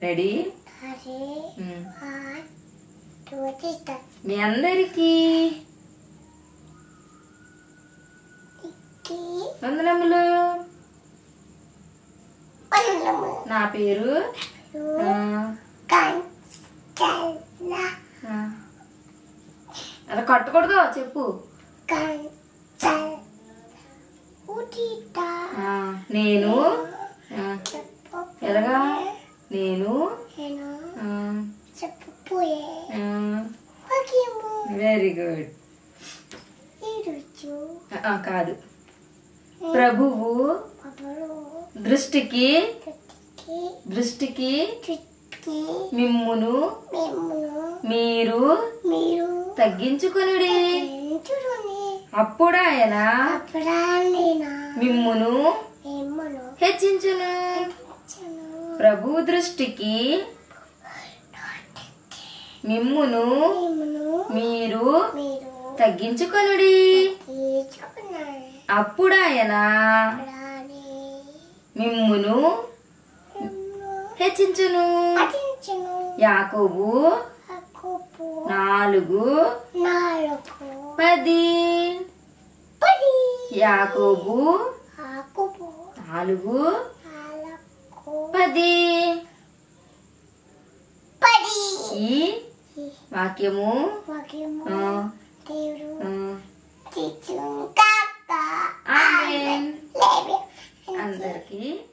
Ready అది ఉమ్. చూపిస్తా మీ అందరికీ ఇక్కి వందనములు పనులము నా పేరు ఆ, కంచల ఆ. అలా కట్టకూడదు చెప్పు కంచల ఉచిత ఆ, నేను ఆ, చెప్పు ఎలాగా నేను నేను ఆ, చెప్పపోయే ఆ, వాక్యము వెరీ గుడ్ ఈరోజు ఆ, కాదు ప్రభువు అప్పుడు దృష్టికి చుట్టుకి దృష్టికి చుట్టుకి మిమ్మును మేము మీరు మీరు తగ్గించుకొనుడి చూడండి అప్పుడు ఆయన అప్పుడా నేను మిమ్మును మిమ్మను హెచ్చించును ప్రభు దృష్టికి మిమ్మును మిమ్మను మీరు మీరు తగ్గించుకొనుడి తీసుకున్నారు అప్పుడు ఆయన అలానే మిమ్మును మిమ్మను హెచ్చించును పఠించును యాకోబు అక్కుపు నాలుగు నాలుగు పది పది యాకోబు అక్కుపు నాలుగు నాలుగు పది పది ఈ వాక్యము వాక్యము ఆ, దేవుడు ఆ, తెచ్చును కాక ఆమేన్. లేవి అందరికీ